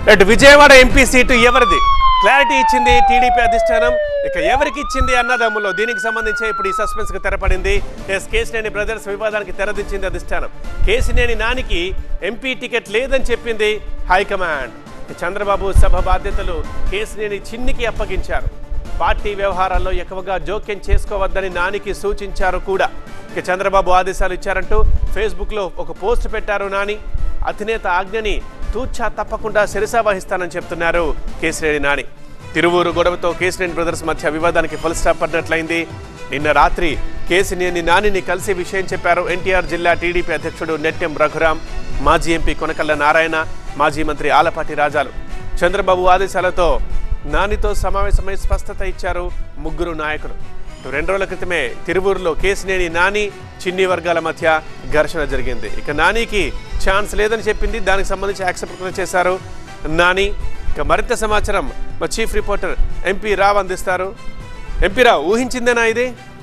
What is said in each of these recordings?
అటు Vijayawada MP seat ఎవరిది clarity ఇచ్చింది టీడీపీ అధిష్టానం ఇక ఎవరికి ఇచ్చింది అన్నదమ్ములో దీనికి సంబంధించి ఇప్పుడు ఈ సస్పెన్స్ కు తెరపడింది ఎస్ కేసినేని బ్రదర్స్ వివాదానికి తెరదించింది అధిష్టానం కేసినేని నానికి ఎంపీ టికెట్ లేదని చెప్పింది హైకమాండ్ ఇక చంద్రబాబు సభ బాధ్యతలు కేసినేని చిన్నికి అప్పగించారు పార్టీ వ్యవహారాల్లో ఎక్కువగా జోక్యం చేసుకోవద్దని నానికి సూచించారు కూడా ఇక చంద్రబాబు ఆదేశాలు ఇచ్చారంటూ ఫేస్బుక్లో ఒక పోస్ట్ పెట్టారు నాని అధినేత ఆజ్ఞని తూచా తప్పకుండా శిరసా వహిస్తానని చెప్తున్నారు కేసినేని నాని తిరువూరు గొడవతో కేసినేని బ్రదర్స్ మధ్య వివాదానికి ఫుల్ స్టాప్ పడినట్లయింది నిన్న రాత్రి కేసినేని నానిని కలిసి విషయం చెప్పారు ఎన్టీఆర్ జిల్లా టీడీపీ అధ్యక్షుడు నెట్టెం రఘురాం మాజీ ఎంపీ కొనకళ్ళ నారాయణ మాజీ మంత్రి ఆలపాటి రాజాలు చంద్రబాబు ఆదేశాలతో నానితో సమావేశమై స్పష్టత ఇచ్చారు ముగ్గురు నాయకులు ఇటు రెండు రోజుల క్రితమే తిరువూరులో కేసినేని నాని చిన్ని వర్గాల మధ్య ఘర్షణ జరిగింది ఇక నానికి ఛాన్స్ లేదని చెప్పింది దానికి సంబంధించి యాక్సెప్ట్ కూడా చేశారు నాని ఇక మరింత సమాచారం మా చీఫ్ రిపోర్టర్ ఎంపీ రావ్ అందిస్తారు ఎంపీ రావు ఊహించిందేనా ఇది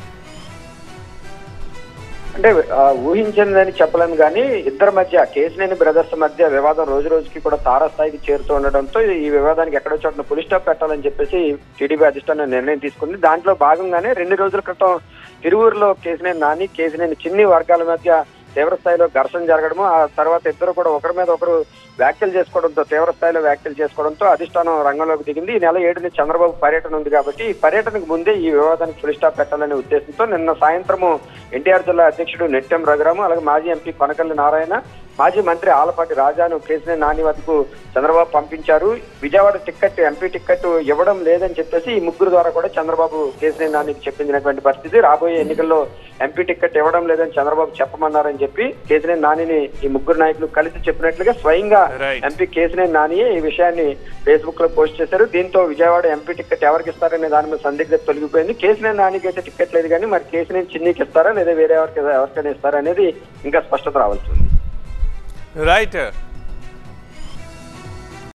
అంటే ఆ, ఊహించిందని చెప్పలేను కానీ ఇద్దరి మధ్య కేసినేని బ్రదర్స్ మధ్య వివాదం రోజు రోజుకి కూడా తారస్థాయికి చేరుతూ ఉండడంతో ఈ వివాదానికి ఎక్కడో చోట్ల పులి స్టాప్ పెట్టాలని చెప్పేసి టీడీపీ అధిష్టానం నిర్ణయం తీసుకుంది దాంట్లో భాగంగానే రెండు రోజుల క్రితం తిరువూరులో కేసినేని నాని కేసినేని చిన్ని వర్గాల మధ్య తీవ్ర స్థాయిలో ఘర్షణ జరగడము ఆ తర్వాత ఇద్దరు కూడా ఒకరి మీద ఒకరు వ్యాఖ్యలు చేసుకోవడంతో తీవ్ర స్థాయిలో వ్యాఖ్యలు చేసుకోవడంతో అధిష్టానం రంగంలోకి దిగింది ఈ నెల ఏడుని చంద్రబాబు పర్యటన ఉంది కాబట్టి ఈ పర్యటనకు ముందే ఈ వివాదానికి ఫుల్ స్టాప్ పెట్టాలనే ఉద్దేశంతో నిన్న సాయంత్రము ఎన్టీఆర్ జిల్లా అధ్యక్షుడు నెట్టెం రఘురాము అలాగే మాజీ ఎంపీ కొనకల్లి నారాయణ మాజీ మంత్రి ఆలపాటి రాజాను కేసినేని నాని వద్దకు చంద్రబాబు పంపించారు విజయవాడ టిక్కెట్ ఎంపీ టిక్కెట్ ఇవ్వడం లేదని చెప్పేసి ఈ ముగ్గురు ద్వారా కూడా చంద్రబాబు కేసినేని నానికి చెప్పించినటువంటి పరిస్థితి రాబోయే ఎన్నికల్లో ఎంపీ టిక్కెట్ ఇవ్వడం లేదని చంద్రబాబు చెప్పమన్నారని చెప్పి కేసినేని నానిని ఈ ముగ్గురు నాయకులు కలిసి చెప్పినట్లుగా స్వయంగా Right. ఎంపీ కేసినేని నాని ఈ విషయాన్ని ఫేస్బుక్ లో పోస్ట్ చేశారు దీంతో విజయవాడ ఎంపీ టికెట్ ఎవరికి ఇస్తారనే దాని మీద సందిగ్ధత తొలగిపోయింది కేసినేని నానికి అయితే టికెట్ లేదు కానీ మరి కేసినేని చిన్నికి ఇస్తారా లేదా వేరే ఎవరికి ఎవరికైనా ఇస్తారా అనేది ఇంకా స్పష్టత రావాల్సి ఉంది రైట్